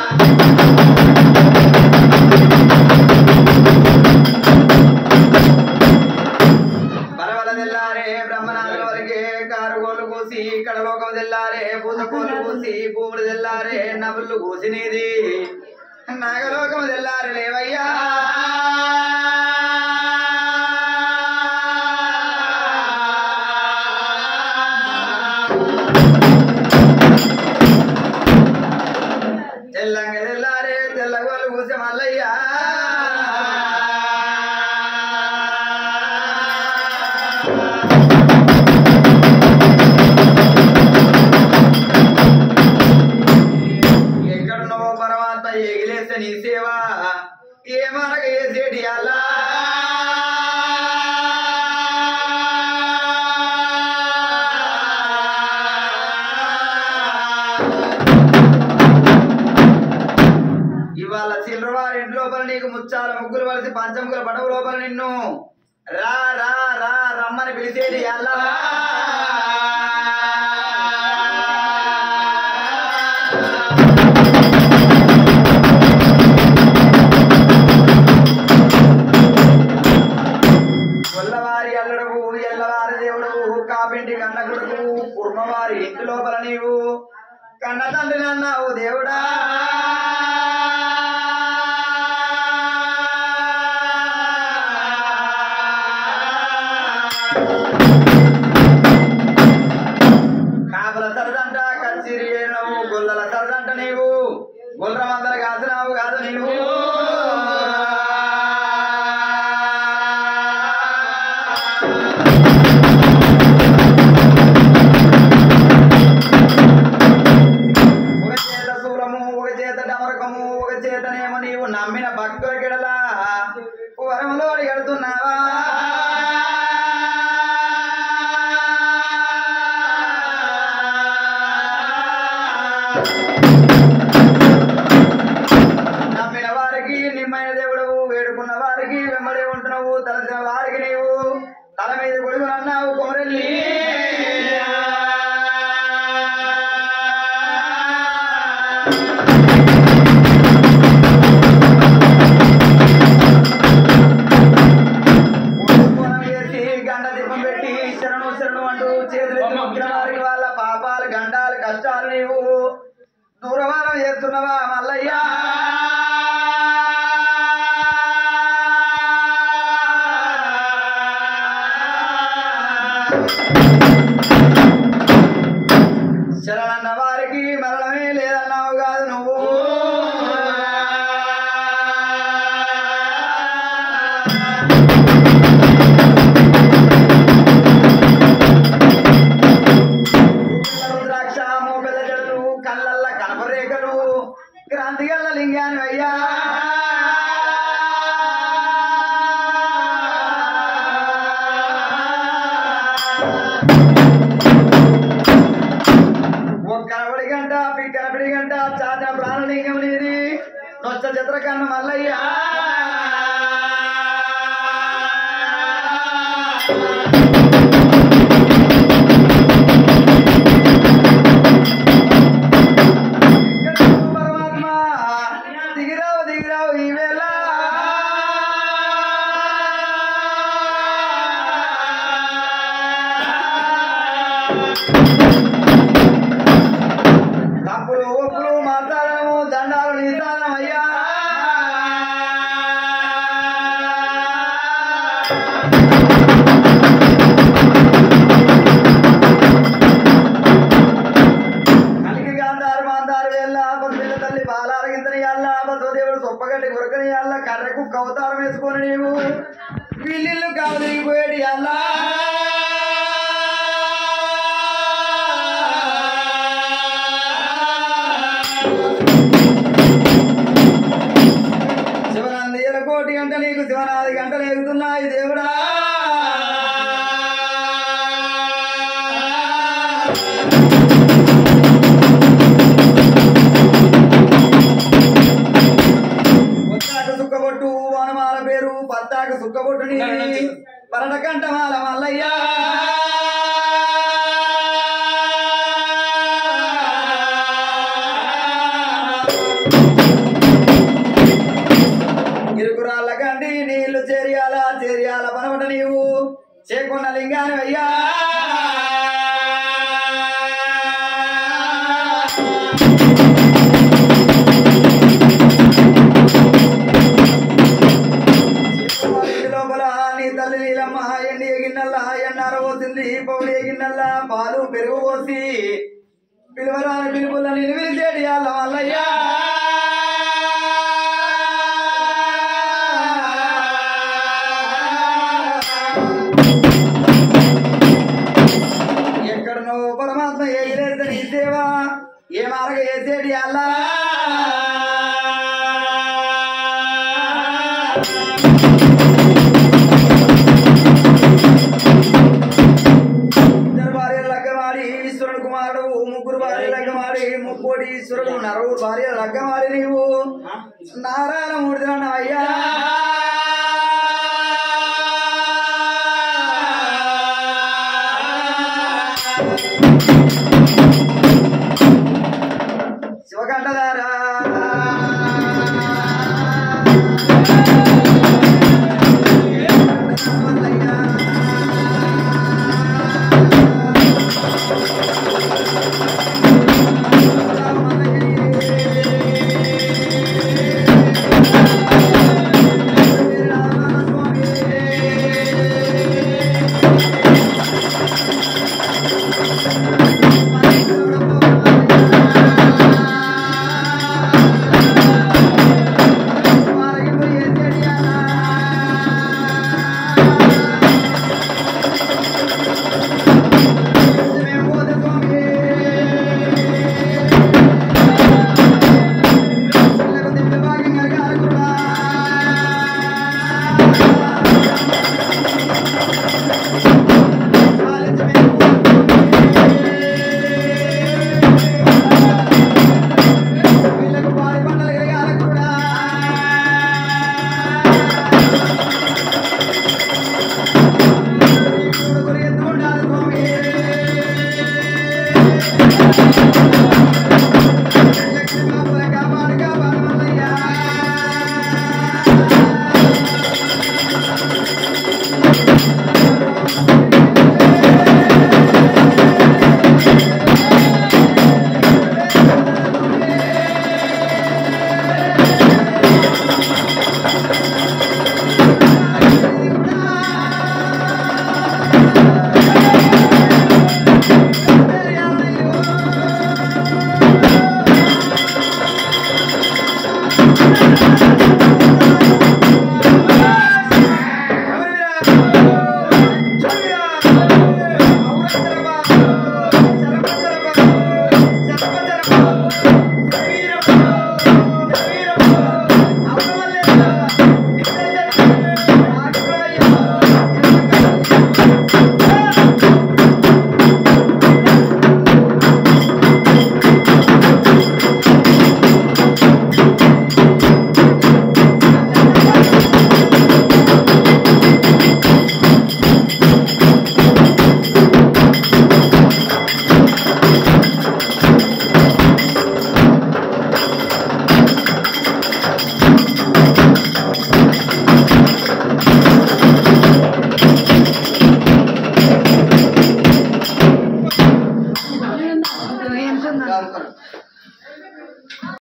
బలవల తెల్లారే బ్రహ్మనాథుల వరకే కారుగోళ్ళు కూసి కడలోకం తెల్లారే పూతకోళ్ళు కూసి భూములు తెల్లారే నవ్వులు కూసినేది నాగలోకం తెల్లారే లేవయ్యా తెల్లంగ తెల్లారే తెల్లగోళ్ళు కూసి మల్లయ్యా ఎక్కడున్నావో పరమాత్మ ఎగిలేస్తే నీ సేవ ఏమనగ ఏసేటి అలా ఇవాళ చిల్లరవారి ఇంటి లోపల నీకు ముచ్చాల ముగ్గురు వలసి పంచముగ్గుల పడవ లోపల నిన్ను రా రా రా రమ్మని పిలిచేది అల్లా కొల్లవారి అల్లడవు ఎల్లవారి దేవుడవు కాపింటి కన్న కొడుకు కుర్మవారి ఇంటి లోపల నీవు కన్న తండ్రి అన్నావు దేవుడా కాపుల సరదంట కచ్చిరి ఏనవు గొల్లల సరదంట నీవు గొల్లమందర కాసినావు కాదు నీవు ఒక చేత శూలము ఒక చేత డమరకము ఒక చేతనేమో నీవు నమ్మిన భక్తుల గిడలా వరంలో ఎడుతున్నావా నమ్మిన వారికి నిమ్మైన దేవుడు వేడుకున్న వారికి వెంబడి ఉంటున్నావు తలసిన వారికి నీవు తల మీద కొడుకు అన్నావు కొమరెల్లి కోణం వేసి గండ దీపం పెట్టి శరణు శరణు అంటూ చేతులు ఎత్తి మొక్కిన వారికి వాళ్ళ పాపాలు గండాలు కష్టాలు నీవు దూరవారం చేస్తున్నావా మల్లయ్యా శరణన్న వారికి మరణమే లేదన్నావు కాదు నువ్వు రుద్రాక్ష మోపెల్ల జడలు కళ్ళల్ల కనపరేఖలు క్రాంతి గల్ల లింగాన్ని అయ్యా ఒక్క కనబడి గంట పి కనబడి గంట చాచా ప్రాణలింగం నీది నొచ్చ చిత్రకన్న మల్లయ్య పరమాత్మ దిగిరావు దిగిరావు ఈ వేళ తప్పులు ఒప్పులు మాట్లాడము దండాలు నిదానం అయ్యా కలిగి గాంధారు మాందారు వెళ్ళ పిల్ల తల్లి బాలారగింతని అల్ల దేవుడు సొప్పగడ్డి గురకని అల్ల కర్రకు కవతారం వేసుకొని నీవు వీళ్ళిల్లు కావలిగిపోయాడు అల్లా శివనందియల కోటి గంట నీకు శివనాది గంటలు ఎగుతున్నాయి దేవుడా పొత్తాకు సుక్కబొట్టు వనమాల పేరు పత్తాకు సుక్కబొట్టు నీది పరట కంఠమాల మల్లయ్యా పిలువరాని పిలుపుల నేను పిలిచేటి అల్ల మల్లయ్యా ఎక్కడనో పరమాత్మ ఎగిరేస్తే నీ సేవ ఏ మార్గ వేసేటి అల్లా ఇద్దరు భార్యలు లగ్గమాడి ఈశ్వరుడు కుమారుడు ముగ్గురు భార్య లగ్గమాడి ముక్కోటి ఈశ్వరుడు నలుగురు భార్య లగ్గమాడి నీవు నారాయణ మూర్తి అయ్యా శివకంఠదారా